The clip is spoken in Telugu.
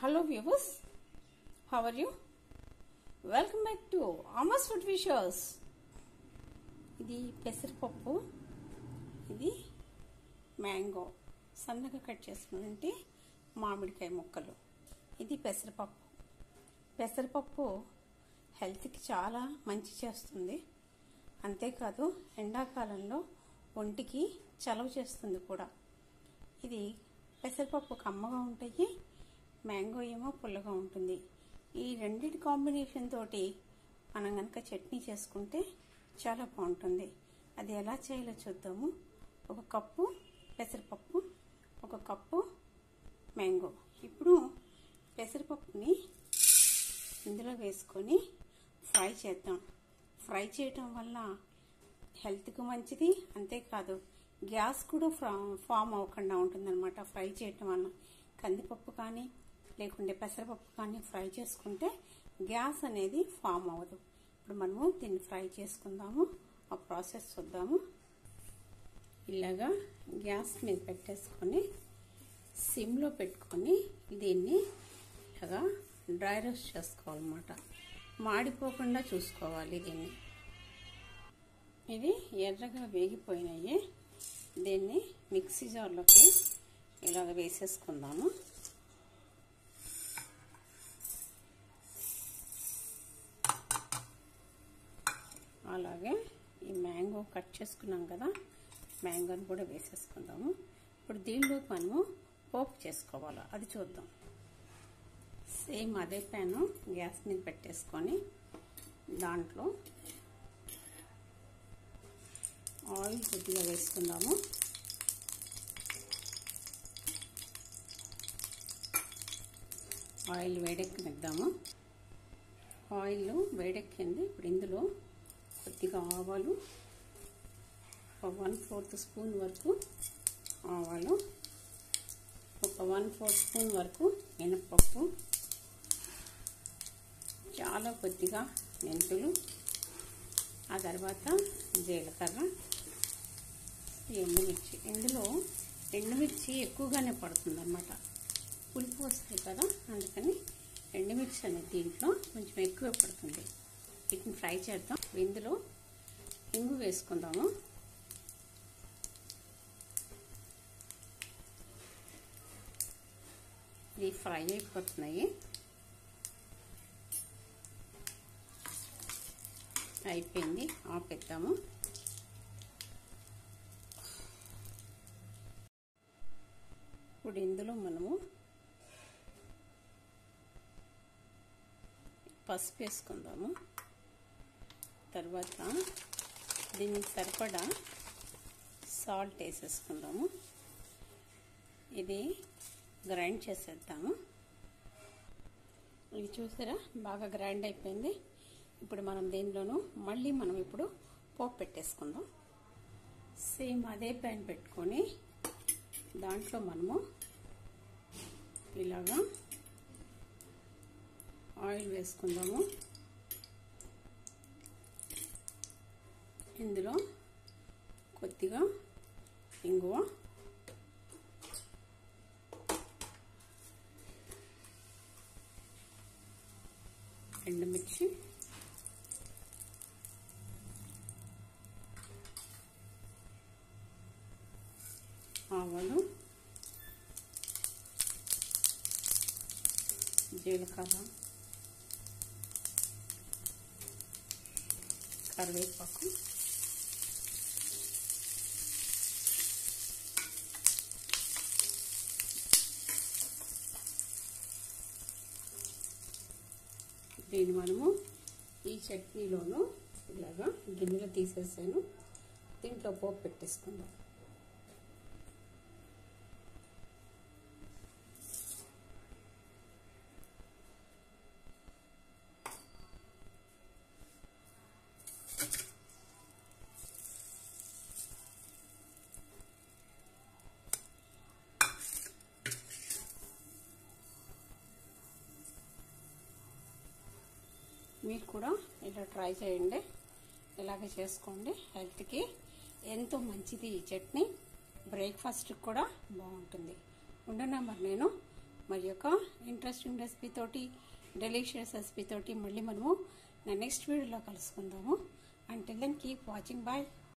Hello viewers, how are you? Welcome back to Amos Food Visuals. ఇది పెసరపప్పు ఇది మ్యాంగో సన్నగా కట్ చేసుకున్నటువంటి మామిడికాయ ముక్కలు ఇది పెసరపప్పు పెసరపప్పు హెల్త్కి చాలా మంచి చేస్తుంది అంతేకాదు ఎండాకాలంలో ఒంటికి చలవ చేస్తుంది కూడా ఇది పెసరపప్పు కమ్మగా ఉంటాయి మ్యాంగో ఏమో పుల్లగా ఉంటుంది ఈ రెండింటి కాంబినేషన్ తోటి మనం కనుక చట్నీ చేసుకుంటే చాలా బాగుంటుంది అది ఎలా చేయాలో చూద్దాము ఒక కప్పు పెసరపప్పు ఒక కప్పు మ్యాంగో ఇప్పుడు పెసరపప్పుని ఇందులో వేసుకొని ఫ్రై చేద్దాం ఫ్రై చేయటం వల్ల హెల్త్కి మంచిది అంతేకాదు గ్యాస్ కూడా ఫామ్ అవ్వకుండా ఉంటుందన్నమాట ఫ్రై చేయటం వల్ల కందిపప్పు కానీ లేకుంటే పెసరపప్పు కానీ ఫ్రై చేసుకుంటే గ్యాస్ అనేది ఫామ్ అవ్వదు ఇప్పుడు మనము దీన్ని ఫ్రై చేసుకుందాము ఆ ప్రాసెస్ చూద్దాము ఇలాగా గ్యాస్ మీద పెట్టేసుకొని సిమ్లో పెట్టుకొని దీన్ని ఇలాగా డ్రై రోస్ట్ చేసుకోవాలన్నమాట మాడిపోకుండా చూసుకోవాలి దీన్ని ఇది ఎర్రగా వేగిపోయినాయి దీన్ని మిక్సీ జార్లోకి ఇలాగ వేసేసుకుందాము అలాగే ఈ మ్యాంగో కట్ చేసుకున్నాం కదా మ్యాంగోని కూడా వేసేసుకుందాము ఇప్పుడు దీనిలోకి మనము పోపు చేసుకోవాలి అది చూద్దాం సేమ్ అదే ప్యాను గ్యాస్ మీద పెట్టేసుకొని దాంట్లో ఆయిల్ కొద్దిగా వేసుకుందాము ఆయిల్ వేడెక్కనిద్దాము ఆయిల్ వేడెక్కింది ఇప్పుడు ఇందులో కొద్దిగా ఆవాలు ఒక వన్ ఫోర్త్ స్పూన్ వరకు ఆవాలు ఒక వన్ ఫోర్త్ స్పూన్ వరకు మినపప్పు చాలా కొద్దిగా మెంతులు ఆ తర్వాత జీలకర్ర ఎండుమిర్చి ఇందులో ఎండుమిర్చి ఎక్కువగానే పడుతుంది అన్నమాట పులుపు వస్తాయి కదా అందుకని ఎండుమిర్చి అనేది దీంట్లో కొంచెం ఎక్కువ పడుతుంది వీటిని ఫ్రై చేద్దాం ఇందులో ఇంగు వేసుకుందాము ఇవి ఫ్రై అయిపోతున్నాయి అయిపోయింది ఆపేద్దాము ఇప్పుడు ఇందులో మనము పసుపు వేసుకుందాము తర్వాత దీనికి సరిపడా సాల్ట్ వేసేసుకుందాము ఇది గ్రైండ్ చేసేద్దాము ఇది చూసారా బాగా గ్రైండ్ అయిపోయింది ఇప్పుడు మనం దీనిలోనూ మళ్ళీ మనం ఇప్పుడు పోపు పెట్టేసుకుందాం సేమ్ అదే ప్యాన్ పెట్టుకొని దాంట్లో మనము ఇలాగా ఆయిల్ వేసుకుందాము ఇందులో కొద్దిగా ఇంగువ ఎండుమిర్చి ఆవాలు జీలకర్ర కరివేపాకు దీన్ని మనము ఈ చట్నీలోను ఇలాగా గిన్నెలో తీసేసాను దీంట్లో పోపు పెట్టేసుకుందాం మీరు కూడా ఇలా ట్రై చేయండి ఇలాగే చేసుకోండి హెల్త్కి ఎంతో మంచిది ఈ చట్నీ బ్రేక్ఫాస్ట్కి కూడా బాగుంటుంది ఉండనా మరి నేను మరి యొక్క ఇంట్రెస్టింగ్ రెసిపీ తోటి డెలిషియస్ రెసిపీ తోటి మళ్ళీ మనము నా నెక్స్ట్ వీడియోలో కలుసుకుందాము until then keep watching bye